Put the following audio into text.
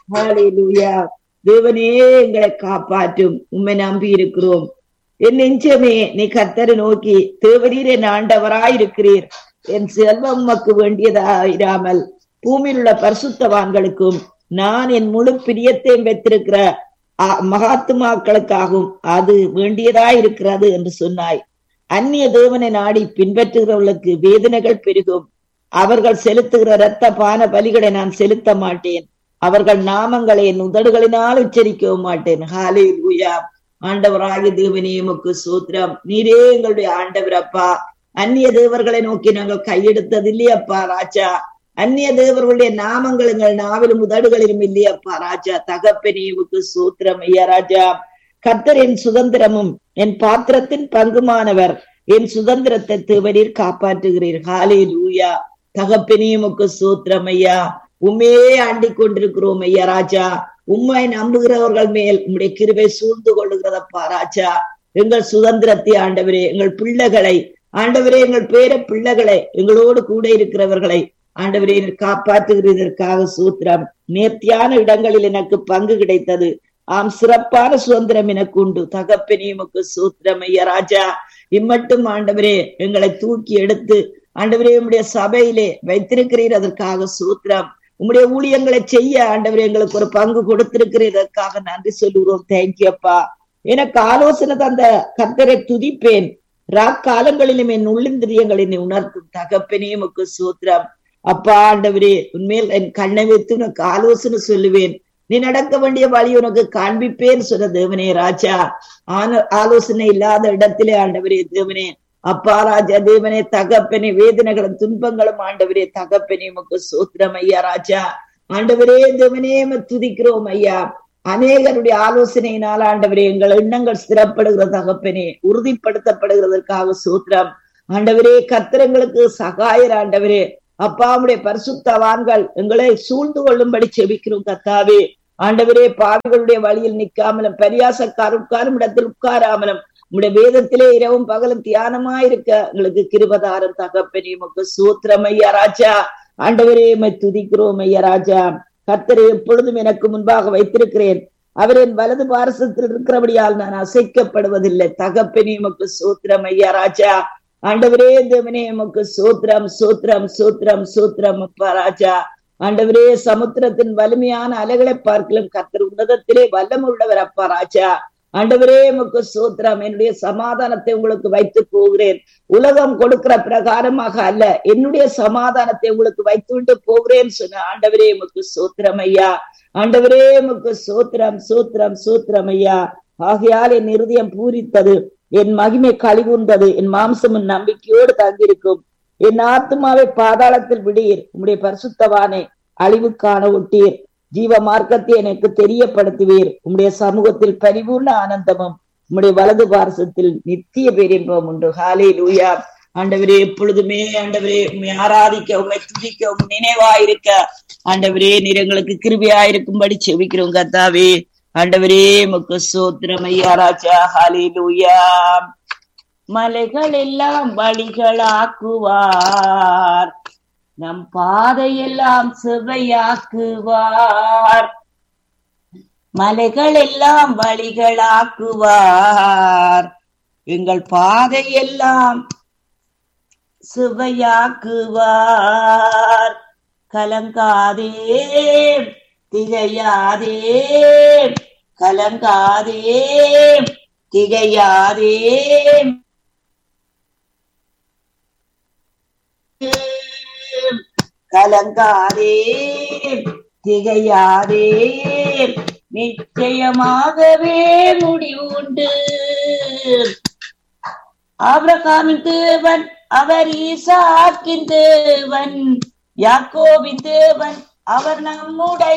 ஹalleluya தேவனே எங்களை காப்பாற்றும் உம்மை நம்பி இருக்கிறோம் என் நெஞ்சமே நீ கர்த்தரை நோக்கி தேவரீர் என் ஆண்டவராய் இருக்கிறீர் என் செல்வம் உமக்கு வேண்டியதாயிராமல் பூமியில் உள்ள பரிசுத்தவான்களுக்கும் நான் என் முழு பிரியத்தையும் வைத்திருக்கிற அ- மகாத்மாக்களுக்காகவும் அது வேண்டியதாய் இருக்கிறது என்று சொன்னாய் அந்நிய தேவனை நாடி பின்பற்றுகிறவர்களுக்கு வேதனைகள் பெருகும் அவர்கள் செலுத்துகிற இரத்த பான பலிகளை நான் செலுத்த மாட்டேன் அவர்கள் நாமங்களை என் உதடுகளினால் உச்சரிக்கவும் மாட்டேன் ஹாலே லூயா ஆண்டவராகிய தேவனே உமக்கு சூத்திரம் நீரே எங்களுடைய ஆண்டவர் அப்பா அந்நிய தேவர்களை நோக்கி நாங்கள் கையெடுத்தது இல்லையப்பா ராஜா அந்நிய தேவர்களுடைய நாமங்கள் எங்கள் நாவிலும் உதடுகளிலும் இல்லையப்பா ராஜா தகப்பனே உமக்கு சூத்திரம் ஐயா ராஜா கர்த்தர் என் சுதந்திரமும் என் பாத்திரத்தின் பங்குமானவர் என் சுதந்திரத்தை தேவரீர் காப்பாற்றுகிறீர் ஹாலே லூயா தகப்பனே உமக்கு சூத்திரம் ஐயா உண்மையே ஆண்டிக் கொண்டிருக்கிறோம் ஐயா ராஜா உண்மை நம்புகிறவர்கள் மேல் உம்முடைய கிருபை சூழ்ந்து கொள்ளுகிறதப்பா ராஜா எங்கள் சுதந்திரத்தை ஆண்டவரே எங்கள் பிள்ளைகளை ஆண்டவரே எங்கள் பேர பிள்ளைகளை எங்களோடு கூட இருக்கிறவர்களை ஆண்டவரே நீர் காப்பாற்றுகிறதற்காக சூத்திரம் நேர்த்தியான இடங்களில் எனக்கு பங்கு கிடைத்தது ஆம் சிறப்பான சுதந்திரம் எனக்கு உண்டு தகப்பனே உமக்கு சூத்திரம் ஐயா ராஜா இம்மட்டும் ஆண்டவரே எங்களை தூக்கி எடுத்து ஆண்டவரே உம்முடைய சபையிலே வைத்திருக்கிறீர் அதற்காக சூத்திரம் உம்முடைய ஊழியங்களை செய்ய ஆண்டவரே எங்களுக்கு ஒரு பங்கு கொடுத்திருக்கிறீர் அதற்காக நன்றி சொல்லுகிறோம் தேங்க்யூ அப்பா எனக்கு ஆலோசனை தந்த கர்த்தரை துதிப்பேன் ராக்காலங்களிலும் என் உள்ளிந்திரியங்களை என்னை உணர்த்தும் தகப்பனே உமக்கு சூத்திரம் அப்பா ஆண்டவரே உண்மையில் என் கண்ணை வைத்து உனக்கு ஆலோசனை சொல்லுவேன் நீ நடக்க வேண்டிய வழி உனக்கு காண்பிப்பேன் சொன்ன தேவனே ராஜா ஆன ஆலோசனை இல்லாத இடத்திலே ஆண்டவரே தேவனே அப்பா ராஜா தேவனே தகப்பனே வேதனைகளும் துன்பங்களும் ஆண்டவரே தகப்பனே உமக்கு சூத்திரம் ஐயா ராஜா ஆண்டவரே தேவனே உம்மை துதிக்கிறோம் ஐயா அநேகருடைய ஆலோசனையினால் ஆண்டவரே எங்கள் எண்ணங்கள் ஸ்திரப்படுகிற தகப்பனே உறுதிப்படுத்தப்படுகிறதற்காக சூத்திரம் ஆண்டவரே கத்திரங்களுக்கு சகாயர் ஆண்டவரே அப்பாவுடைய பரிசுத்தவான்கள் எங்களை சூழ்ந்து கொள்ளும்படி செபிக்கிறோம் கத்தாவே ஆண்டவரே பாவிகளுடைய வழியில் நிற்காமலும் பரியாசக்காரும் இடத்தில் உட்காராமலும் உங்களுடைய வேதத்திலே இரவும் பகலும் தியானமாயிருக்க எங்களுக்கு கிருபதாரம் தகப்பனே உமக்கு சூத்திரம் ஐயா ராஜா ஆண்டவரே உம்மை துதிக்கிறோம் ஐயா ராஜா கர்த்தரை எப்பொழுதும் எனக்கு முன்பாக வைத்திருக்கிறேன் அவர் என் வலது பாரசத்தில் இருக்கிறபடியால் நான் அசைக்கப்படுவதில்லை தகப்பனே உமக்கு சூத்திரம் ஐயா ராஜா ஆண்டவரே தேவனே உமக்கு சூத்திரம் சூத்திரம் சூத்திரம் சூத்திரம் அப்பா ராஜா ஆண்டவரே சமுத்திரத்தின் வலிமையான அலைகளை பார்க்கலும் கர்த்தர் உன்னதத்திலே வல்லம் உள்ளவர் அப்பா ராஜா ஆண்டவரே உமக்கு சூத்திரம் என்னுடைய சமாதானத்தை உங்களுக்கு வைத்து போகிறேன் உலகம் கொடுக்கிற பிரகாரமாக அல்ல என்னுடைய சமாதானத்தை உங்களுக்கு வைத்துண்டு போகிறேன் சொன்ன ஆண்டவரே உமக்கு சூத்திரம் ஐயா ஆண்டவரே உமக்கு சூத்திரம் சூத்திரம் சூத்திரம் ஐயா ஆகையால் என் இருதயம் பூரித்தது என் மகிமை கழிவுந்தது என் மாம்சமும் நம்பிக்கையோடு தங்கியிருக்கும் என் ஆத்மாவை பாதாளத்தில் விடீர் உம்முடைய பரிசுத்தவானை அழிவுக்கான ஒட்டீர் ஜீவ மார்க்கத்தை எனக்கு தெரியப்படுத்துவீர் உம்முடைய சமூகத்தில் பரிபூர்ண ஆனந்தமும் உம்முடைய வலது பாரசத்தில் நித்திய பேரின்பம் உண்டு ஹாலே லூயா ஆண்டவரே எப்பொழுதுமே ஆண்டவரே உண்மை ஆராதிக்க உண்மை துதிக்க உம் நினைவாயிருக்க ஆண்டவரே நீர் எங்களுக்கு கிருபியாயிருக்கும்படி செவிக்கிறோம் கத்தாவே ஆண்டவரே முக்கு சோத்திரம் ஐயா ராஜா ஹாலே லூயா மலைகள் எல்லாம் வழிகளாக்குவார் நம் பாதையெல்லாம் செவையாக்குவார் மலைகள் எல்லாம் வழிகளாக்குவார் எங்கள் பாதையெல்லாம் சுவையாக்குவார் கலங்காதே திகையாதே கலங்காதே திகையாதே கலங்காதே திகையாதே நிச்சயமாகவே முடிவுண்டு ஆபிரகாமின் தேவன் அவர் ஈசாக்கின் தேவன் யாக்கோபின் தேவன் அவர் நம்முடைய